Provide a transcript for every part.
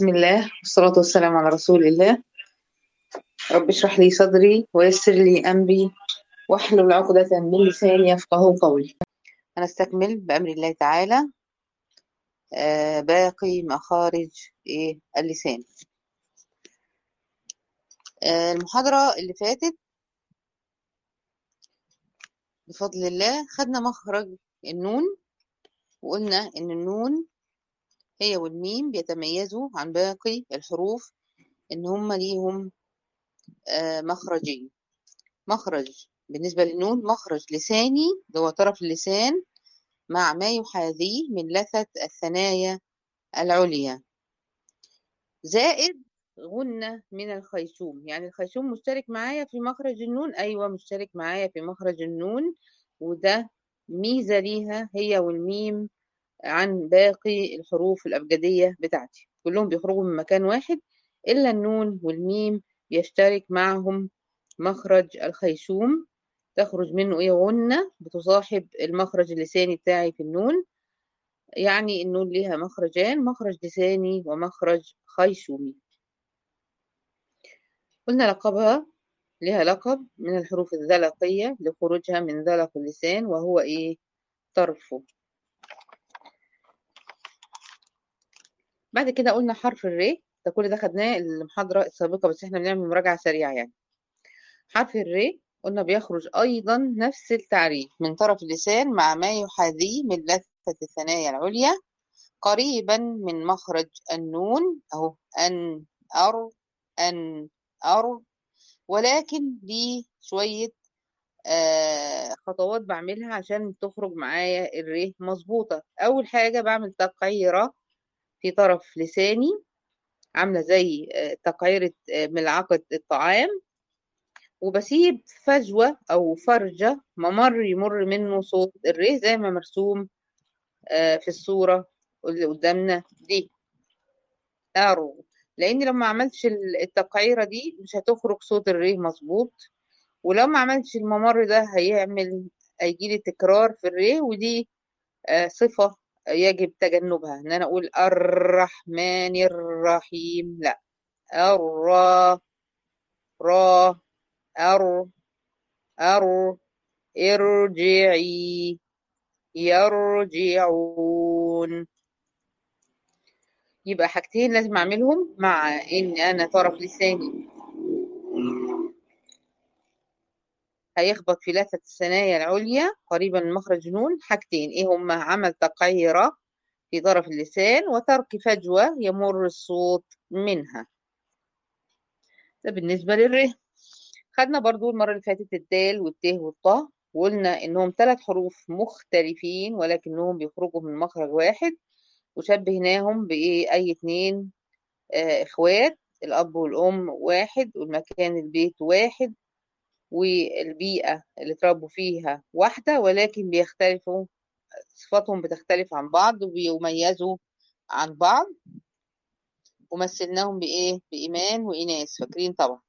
بسم الله والصلاة والسلام على رسول الله رب اشرح لي صدري ويسر لي أمري واحلل عقدة من لساني يفقه قولي هنستكمل بأمر الله تعالى آه باقي مخارج إيه اللسان آه المحاضرة اللي فاتت بفضل الله خدنا مخرج النون وقلنا إن النون هي والميم بيتميزوا عن باقي الحروف إن هما ليهم آه مخرجين مخرج بالنسبة للنون مخرج لساني اللي هو طرف اللسان مع ما يحاذيه من لثة الثنايا العليا زائد غنة من الخيشوم يعني الخيشوم مشترك معايا في مخرج النون أيوة مشترك معايا في مخرج النون وده ميزة ليها هي والميم عن باقي الحروف الأبجدية بتاعتي كلهم بيخرجوا من مكان واحد إلا النون والميم يشترك معهم مخرج الخيشوم تخرج منه ايه غنة بتصاحب المخرج اللساني بتاعي في النون يعني النون ليها مخرجان مخرج لساني ومخرج خيشومي قلنا لقبها لها لقب من الحروف الذلقية لخروجها من ذلق اللسان وهو ايه طرفه بعد كده قلنا حرف الري ده كل ده خدناه المحاضرة السابقة بس احنا بنعمل مراجعة سريعة يعني حرف الري قلنا بيخرج أيضا نفس التعريف من طرف اللسان مع ما يحاذيه من لثة الثنايا العليا قريبا من مخرج النون أهو أن أر أن أر ولكن ليه شوية آه خطوات بعملها عشان تخرج معايا الري مظبوطة أول حاجة بعمل تقعيرة في طرف لساني عاملة زي آه تقعيرة آه ملعقة الطعام وبسيب فجوة أو فرجة ممر يمر منه صوت الري زي ما مرسوم في الصورة اللي قدامنا دي أرو لأن لو ما عملتش التقعيرة دي مش هتخرج صوت الري مظبوط ولو ما عملتش الممر ده هيعمل هيجيلي تكرار في الري ودي صفة يجب تجنبها إن أنا أقول الرحمن الرحيم لا الرا را أر أر ارجعي يرجعون يبقى حاجتين لازم أعملهم مع إن أنا طرف لساني هيخبط في لثة الثنايا العليا قريبا من مخرج نون حاجتين إيه هما عمل تقعيرة في طرف اللسان وترك فجوة يمر الصوت منها ده بالنسبة للره خدنا برضو المرة اللي فاتت الدال والته والطه وقلنا إنهم ثلاث حروف مختلفين ولكنهم بيخرجوا من مخرج واحد وشبهناهم بإيه أي اتنين آه إخوات الأب والأم واحد والمكان البيت واحد والبيئة اللي اتربوا فيها واحدة ولكن بيختلفوا صفاتهم بتختلف عن بعض وبيميزوا عن بعض ومثلناهم بإيه بإيمان وإناث فاكرين طبعا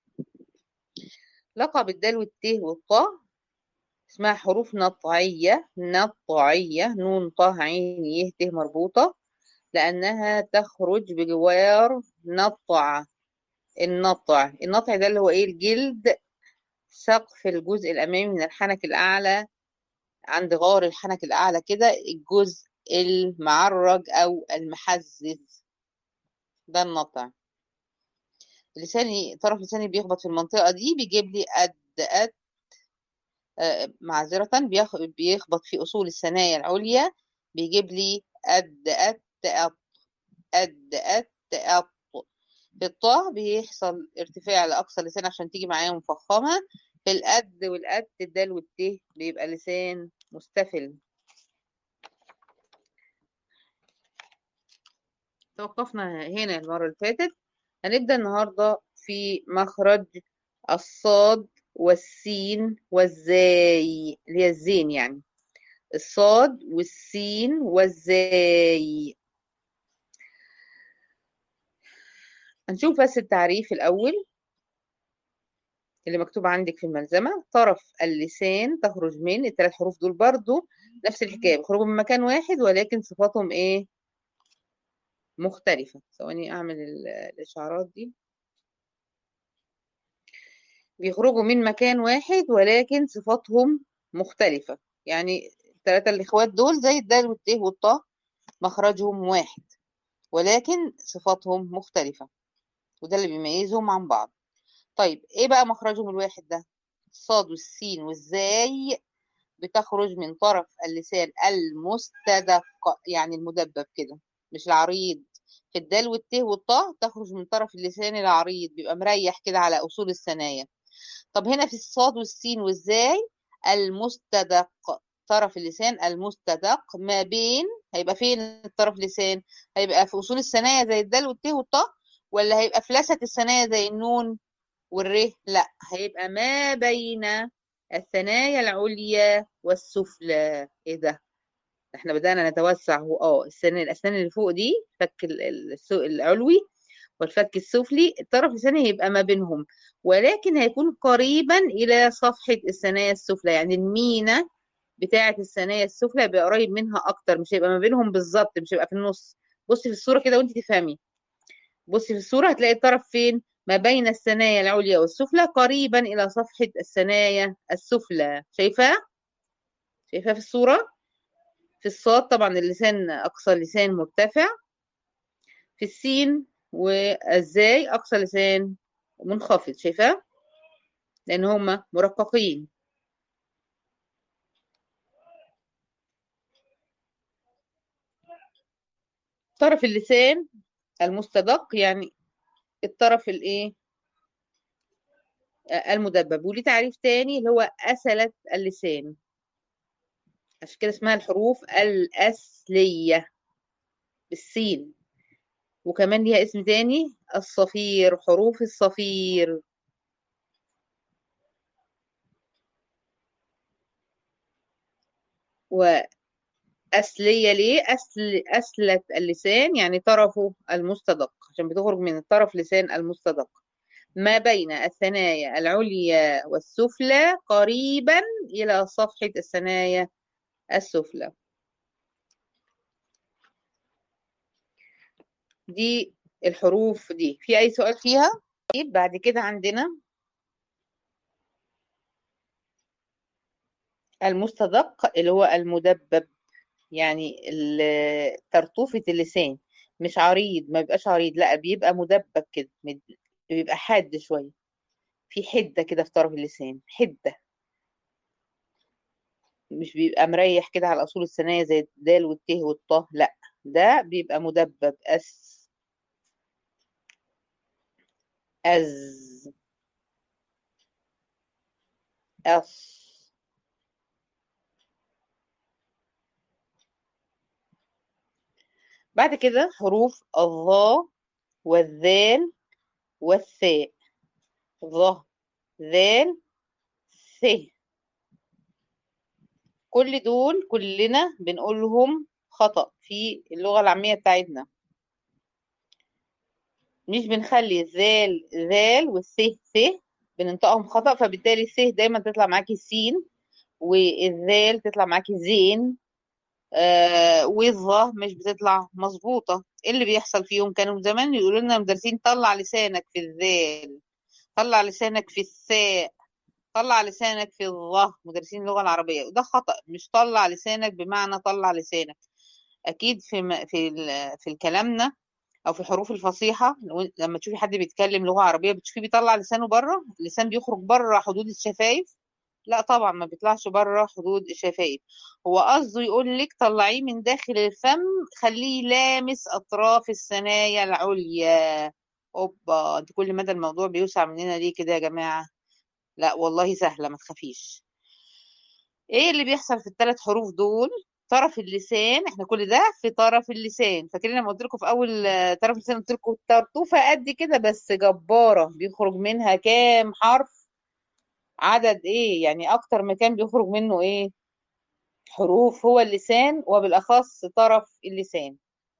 لقب الدال والته والطاء اسمها حروف نطعية نطعية نون طه عين يه ته مربوطة لأنها تخرج بجوار نطع النطع النطع ده اللي هو ايه الجلد سقف الجزء الأمامي من الحنك الأعلى عند غار الحنك الأعلى كده الجزء المعرج أو المحزز ده النطع لساني طرف لساني بيخبط في المنطقة دي بيجيب لي قد قد آه معذرة بيخبط في أصول الثنايا العليا بيجيب لي قد قد قد قد قد قد في الطاء بيحصل ارتفاع لأقصى اللسان عشان تيجي معايا مفخمة في القد والقد الدال والته بيبقى لسان مستفل توقفنا هنا المرة اللي فاتت هنبدأ النهاردة في مخرج الصاد والسين والزاي اللي هي الزين يعني الصاد والسين والزاي هنشوف بس التعريف الأول اللي مكتوب عندك في الملزمة طرف اللسان تخرج من الثلاث حروف دول برضو نفس الحكاية بيخرجوا من مكان واحد ولكن صفاتهم ايه مختلفة ثواني أعمل ال- الإشعارات دي بيخرجوا من مكان واحد ولكن صفاتهم مختلفة يعني الثلاثة الإخوات دول زي الدال والت والطاء مخرجهم واحد ولكن صفاتهم مختلفة وده اللي بيميزهم عن بعض طيب ايه بقى مخرجهم الواحد ده الصاد والسين والزاي بتخرج من طرف اللسان المستدق يعني المدبب كده مش العريض في الدال والت والطاء تخرج من طرف اللسان العريض بيبقى مريح كده على أصول الثنايا طب هنا في الصاد والسين والزاي المستدق طرف اللسان المستدق ما بين هيبقى فين الطرف اللسان هيبقى في أصول الثنايا زي الدال والت والطاء ولا هيبقى في لسة الثنايا زي النون والره لا هيبقى ما بين الثنايا العليا والسفلى ايه ده احنا بدأنا نتوسع هو اه السنان الأسنان اللي فوق دي فك ال- ال- الس- العلوي والفك السفلي الطرف اللساني هيبقى ما بينهم ولكن هيكون قريبا إلى صفحة الثنايا السفلى يعني المينا بتاعة الثنايا السفلى هيبقى قريب منها أكتر مش هيبقى ما بينهم بالظبط مش هيبقى في النص بصي في الصورة كده وانت تفهمي بصي في الصورة هتلاقي الطرف فين ما بين الثنايا العليا والسفلى قريبا إلى صفحة الثنايا السفلى شايفاه شايفاه في الصورة في الصاد طبعا اللسان أقصى لسان مرتفع في السين والزاي أقصى لسان منخفض شايفاه لأن هما مرققين طرف اللسان المستدق يعني الطرف الايه آه، المدبب وليه تعريف تاني اللي هو أسلة اللسان عشان كده اسمها الحروف الأسلية بالسين وكمان ليها اسم تاني الصفير حروف الصفير وأسلية ليه أسل أسلة اللسان يعني طرفه المستدق عشان بتخرج من الطرف لسان المستدق ما بين الثنايا العليا والسفلى قريبا إلى صفحة الثنايا السفلى دي الحروف دي في أي سؤال فيها؟ طيب بعد كده عندنا المستدق اللي هو المدبب يعني ال- ترطوفة اللسان مش عريض ما بيبقاش عريض لا بيبقى مدبب كده مد- بيبقى حاد شوية في حدة كده في طرف اللسان حدة مش بيبقى مريح كده على أصول الثنايا زي الدال والت والطه لا ده بيبقى مدبب أس أز أص بعد كده حروف الظا والذال والثاء ظ ذال ث كل دول كلنا بنقولهم خطأ في اللغة العامية بتاعتنا مش بنخلي الذال ذال والث ث بننطقهم خطأ فبالتالي الث دايما تطلع معاكي السين والذال تطلع معاكي زين آه والظه مش بتطلع مظبوطة ايه اللي بيحصل فيهم كانوا زمان يقولوا لنا مدرسين طلع لسانك في الذال طلع لسانك في الثاء طلع لسانك في الظه مدرسين اللغة العربية وده خطأ مش طلع لسانك بمعنى طلع لسانك أكيد في م... في ال... في كلامنا أو في الحروف الفصيحة لو- لما تشوفي حد بيتكلم لغة عربية بتشوفيه بيطلع لسانه بره اللسان بيخرج بره حدود الشفايف لا طبعا ما بيطلعش بره حدود الشفايف هو قصده يقول لك طلعيه من داخل الفم خليه لامس أطراف الثنايا العليا اوبا انت كل مدى الموضوع بيوسع مننا ليه كده يا جماعة لا والله سهلة ما تخافيش ايه اللي بيحصل في الثلاث حروف دول طرف اللسان احنا كل ده في طرف اللسان فاكرين لما قلت لكم في اول آه، طرف اللسان قلت لكم طرطوفه قد كده بس جباره بيخرج منها كام حرف عدد ايه يعني اكتر مكان بيخرج منه ايه حروف هو اللسان وبالاخص طرف اللسان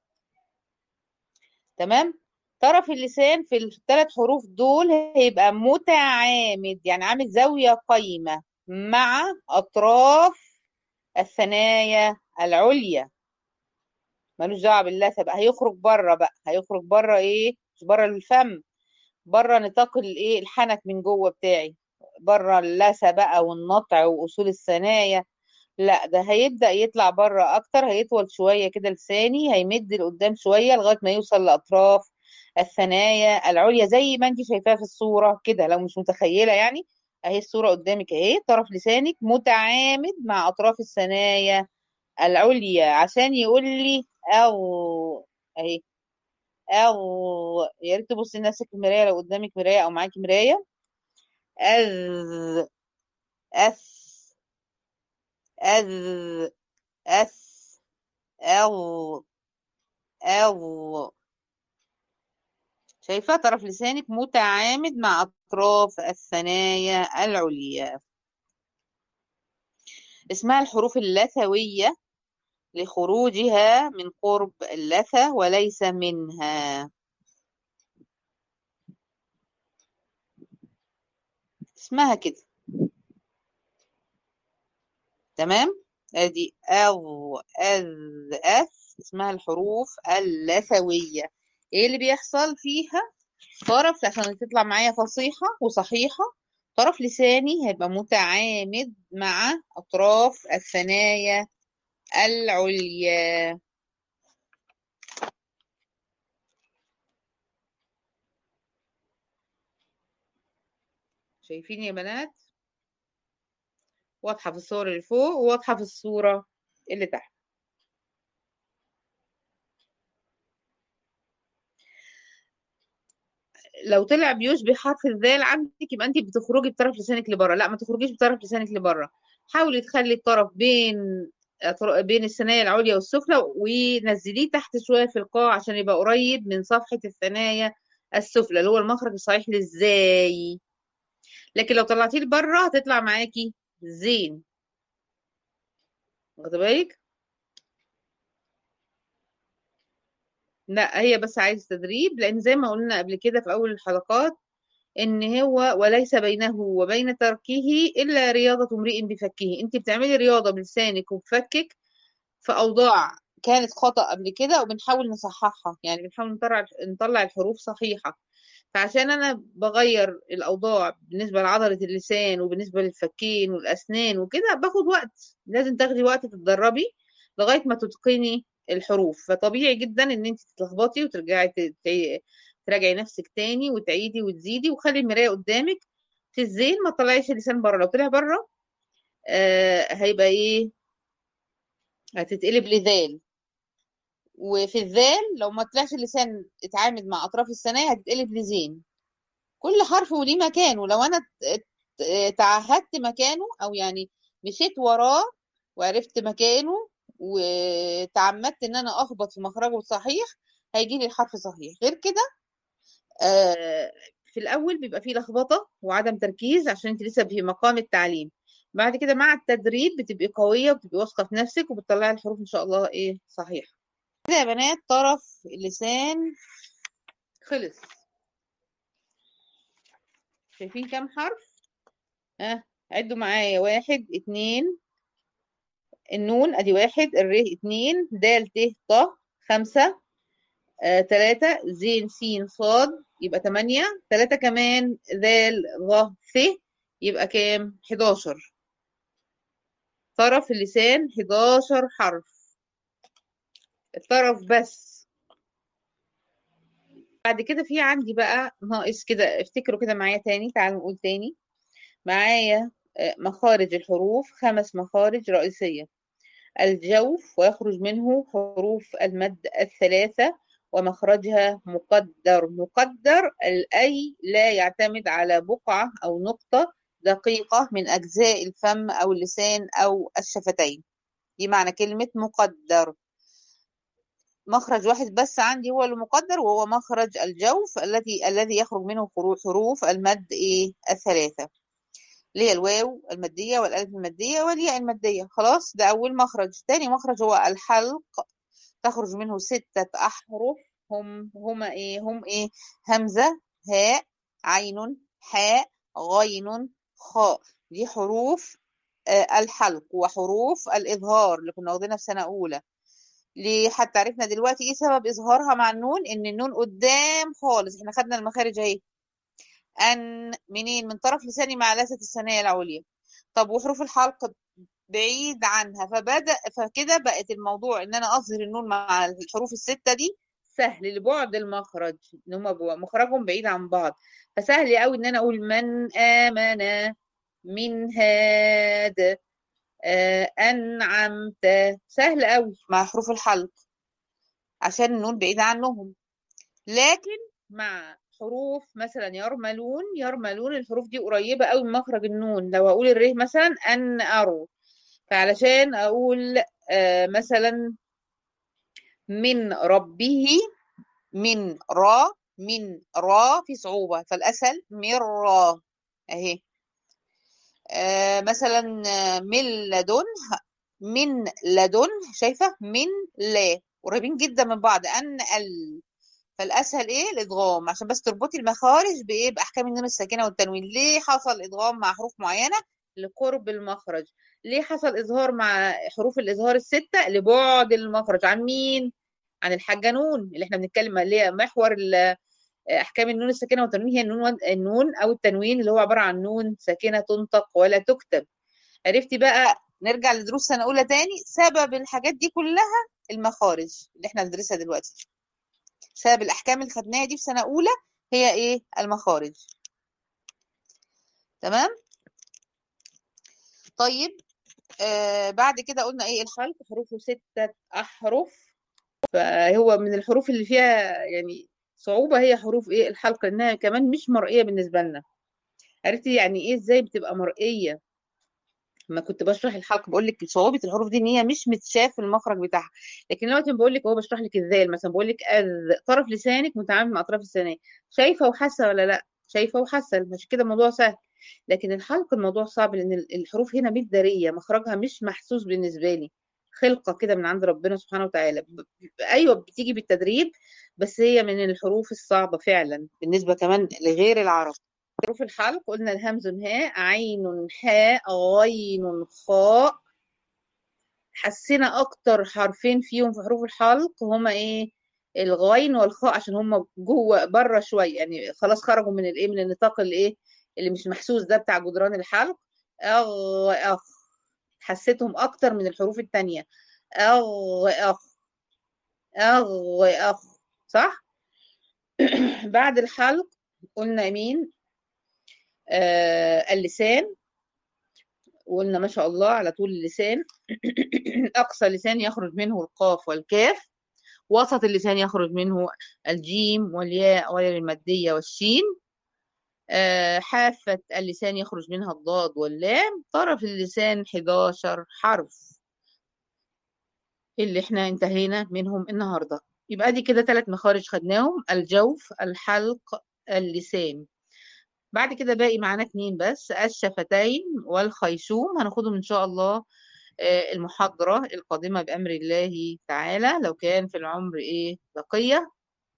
تمام طرف اللسان في الثلاث حروف دول هيبقى متعامد يعني عامل زاويه قايمه مع اطراف الثنايا العليا ملوش دعوه باللثه بقى هيخرج بره بقى هيخرج بره ايه مش بره الفم بره نطاق الايه الحنك من جوه بتاعي بره اللثه بقى والنطع واصول الثنايا لا ده هيبدا يطلع بره اكتر هيطول شويه كده لساني هيمد لقدام شويه لغايه ما يوصل لاطراف الثنايا العليا زي ما انت شايفاها في الصوره كده لو مش متخيله يعني اهي الصوره قدامك اهي طرف لسانك متعامد مع اطراف الثنايا العليا عشان يقول لي او اهي او يا ريت تبصي لنفسك في المرايه لو قدامك مرايه او معاكي مرايه أذ أس أذ أس أو أو شايفة طرف لسانك متعامد مع أطراف الثنايا العليا اسمها الحروف اللثوية لخروجها من قرب اللثة وليس منها اسمها كده تمام ادي او اذ اث اسمها الحروف اللثوية ايه اللي بيحصل فيها طرف عشان تطلع معايا فصيحة وصحيحة طرف لساني هيبقى متعامد مع أطراف الثنايا العليا شايفين يا بنات واضحة في الصور اللي فوق وواضحة في الصورة اللي تحت لو طلع بيشبه حرف الذال عندك يبقى انت بتخرجي بطرف لسانك لبره لا ما تخرجيش بطرف لسانك لبره حاولي تخلي الطرف بين بين الثنايا العليا والسفلى ونزليه تحت شويه في القاع عشان يبقى قريب من صفحه الثنايا السفلى اللي هو المخرج الصحيح للزاي لكن لو طلعتيه لبره هتطلع معاكي زين واخده بالك لا هي بس عايز تدريب لان زي ما قلنا قبل كده في اول الحلقات ان هو وليس بينه وبين تركه الا رياضه امرئ بفكه انت بتعملي رياضه بلسانك وبفكك في اوضاع كانت خطأ قبل كده وبنحاول نصححها يعني بنحاول نطلع نطلع الحروف صحيحه فعشان انا بغير الاوضاع بالنسبه لعضله اللسان وبالنسبه للفكين والاسنان وكده باخد وقت لازم تاخدي وقت تتدربي لغايه ما تتقني الحروف فطبيعي جدا ان انت تتلخبطي وترجعي تراجعي نفسك تاني وتعيدي وتزيدي وخلي المرايه قدامك في الزين ما تطلعيش اللسان بره لو طلع بره آه هيبقى ايه هتتقلب لذال وفي الذال لو ما طلعش اللسان اتعامد مع اطراف الثنايا هتتقلب لزين كل حرف وليه مكانه لو انا تعهدت مكانه او يعني مشيت وراه وعرفت مكانه وتعمدت ان انا اخبط في مخرجه الصحيح هيجي لي الحرف صحيح غير كده آه في الاول بيبقى فيه لخبطه وعدم تركيز عشان انت لسه في مقام التعليم بعد كده مع التدريب بتبقي قويه وبتبقي واثقه في نفسك وبتطلعي الحروف ان شاء الله ايه صحيحه كده يا بنات طرف اللسان خلص شايفين كام حرف ها آه. عدوا معايا واحد اتنين النون ادي واحد الر اتنين دال ت ط خمسة آه، تلاتة زين سين صاد يبقى تمانية تلاتة كمان ذال غ ث يبقى كام حداشر طرف اللسان حداشر حرف الطرف بس بعد كده في عندي بقى ناقص كده افتكروا كده معايا تاني تعالوا نقول تاني معايا مخارج الحروف خمس مخارج رئيسية الجوف ويخرج منه حروف المد الثلاثة ومخرجها مقدر مقدر الأي لا يعتمد على بقعة أو نقطة دقيقة من أجزاء الفم أو اللسان أو الشفتين دي معنى كلمة مقدر مخرج واحد بس عندي هو المقدر وهو مخرج الجوف الذي الذي يخرج منه حروف المد ايه الثلاثة اللي هي الواو المادية والألف المادية والياء المادية خلاص ده أول مخرج تاني مخرج هو الحلق تخرج منه ستة أحرف هم هما إيه هم إيه همزة هاء عين حاء غين خاء دي حروف آه الحلق وحروف الإظهار اللي كنا واخدينها في سنة أولى ليه حتى عرفنا دلوقتي ايه سبب اظهارها مع النون ان النون قدام خالص احنا خدنا المخارج اهي ان منين من طرف لساني مع لثة الثنايا العليا طب وحروف الحلق بعيد عنها فبدأ فكده بقت الموضوع ان انا اظهر النون مع الحروف الستة دي سهل لبعد المخرج ان هم مخرجهم بعيد عن بعض فسهل قوي ان انا اقول من امن من هذا آه انعمت سهل قوي مع حروف الحلق عشان النون بعيدة عنهم لكن مع حروف مثلا يرملون يرملون الحروف دي قريبة قوي من مخرج النون لو هقول الره مثلا أن أرو فعلشان أقول آه مثلا من ربه من را من را في صعوبة فالأسهل من را أهي آه مثلا من لدن من لدن شايفة من لا قريبين جدا من بعض أن ال فالاسهل ايه الادغام عشان بس تربطي المخارج بايه باحكام النون الساكنه والتنوين ليه حصل ادغام مع حروف معينه لقرب المخرج ليه حصل اظهار مع حروف الاظهار السته لبعد المخرج عن مين عن الحاجه نون اللي احنا بنتكلم اللي هي محور احكام النون الساكنه والتنوين هي النون النون او التنوين اللي هو عباره عن نون ساكنه تنطق ولا تكتب عرفتي بقى نرجع لدروس سنه اولى تاني سبب الحاجات دي كلها المخارج اللي احنا بندرسها دلوقتي سبب الاحكام اللي خدناها دي في سنه اولى هي ايه المخارج تمام طيب آه بعد كده قلنا ايه الخلق حروفه ستة احرف فهو من الحروف اللي فيها يعني صعوبة هي حروف ايه الحلق انها كمان مش مرئية بالنسبة لنا عرفتي يعني ايه ازاي بتبقى مرئية لما كنت بشرح الحلق بقول لك صعوبه الحروف دي ان هي مش متشاف المخرج بتاعها لكن دلوقتي بقول لك اهو بشرح لك الذال مثلا بقول لك طرف لسانك متعامل مع اطراف الثنايا شايفه وحاسه ولا لا شايفه وحاسه مش كده الموضوع سهل لكن الحلق الموضوع صعب لان الحروف هنا متداريه مخرجها مش محسوس بالنسبه لي خلقه كده من عند ربنا سبحانه وتعالى ايوه بتيجي بالتدريب بس هي من الحروف الصعبه فعلا بالنسبه كمان لغير العرب حروف الحلق قلنا الهمز هاء عين حاء غين خاء حسينا اكتر حرفين فيهم في حروف الحلق هما ايه الغين والخاء عشان هما جوه بره شويه يعني خلاص خرجوا من الايه من النطاق الايه اللي مش محسوس ده بتاع جدران الحلق اغ اخ حسيتهم اكتر من الحروف التانية اغ اخ اغ اخ صح بعد الحلق قلنا مين آه اللسان وقلنا ما شاء الله على طول اللسان أقصى لسان يخرج منه القاف والكاف وسط اللسان يخرج منه الجيم والياء والمادية والشين آه حافة اللسان يخرج منها الضاد واللام طرف اللسان 11 حرف اللي احنا انتهينا منهم النهاردة يبقى دي كده ثلاث مخارج خدناهم الجوف الحلق اللسان بعد كده باقي معانا اتنين بس الشفتين والخيشوم هناخدهم ان شاء الله المحاضرة القادمة بأمر الله تعالى لو كان في العمر ايه بقية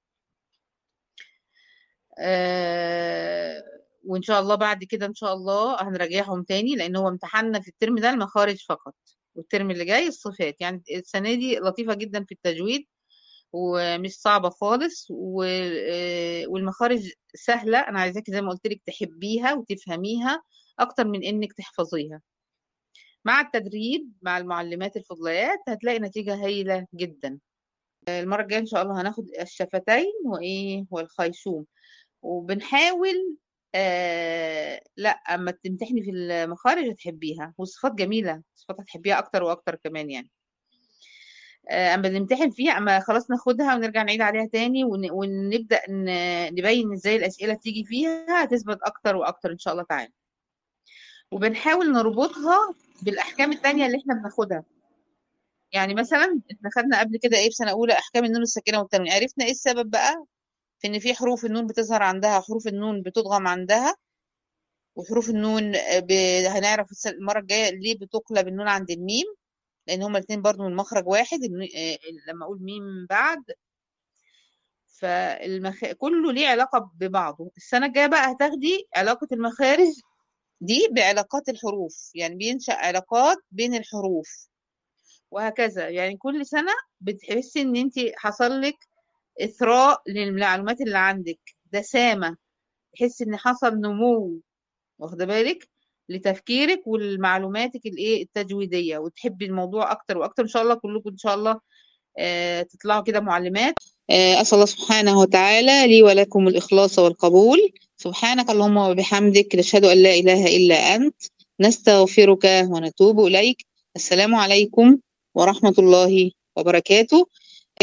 آه وان شاء الله بعد كده ان شاء الله هنراجعهم تاني لان هو امتحاننا في الترم ده المخارج فقط والترم اللي جاي الصفات يعني السنة دي لطيفة جدا في التجويد ومش صعبة خالص والمخارج سهلة أنا عايزاكي زي ما قلت لك تحبيها وتفهميها أكتر من إنك تحفظيها مع التدريب مع المعلمات الفضليات هتلاقي نتيجة هايلة جدا المرة الجاية إن شاء الله هناخد الشفتين وإيه والخيشوم وبنحاول آه لا أما تمتحني في المخارج هتحبيها والصفات جميلة الصفات هتحبيها أكتر وأكتر كمان يعني اما نمتحن فيها اما خلاص ناخدها ونرجع نعيد عليها تاني ون... ونبدا ن... نبين ازاي الاسئله تيجي فيها هتثبت اكتر واكتر ان شاء الله تعالى وبنحاول نربطها بالاحكام التانية اللي احنا بناخدها يعني مثلا احنا خدنا قبل كده ايه في سنه اولى احكام النون الساكنه والتنوين عرفنا ايه السبب بقى في ان في حروف النون بتظهر عندها حروف النون بتضغم عندها وحروف النون ب... هنعرف المره الجايه ليه بتقلب النون عند الميم لان هما الاثنين برضو من مخرج واحد لما اقول ميم بعد فالمخ... كله ليه علاقة ببعضه السنة الجاية بقى هتاخدي علاقة المخارج دي بعلاقات الحروف يعني بينشأ علاقات بين الحروف وهكذا يعني كل سنة بتحسي ان انت حصل لك اثراء للمعلومات اللي عندك دسامة تحسي ان حصل نمو واخده بالك لتفكيرك ولمعلوماتك الايه التجويديه وتحبي الموضوع اكتر واكتر ان شاء الله كلكم ان شاء الله آه تطلعوا كده معلمات آه اسال الله سبحانه وتعالى لي ولكم الاخلاص والقبول سبحانك اللهم وبحمدك نشهد ان لا اله الا انت نستغفرك ونتوب اليك السلام عليكم ورحمه الله وبركاته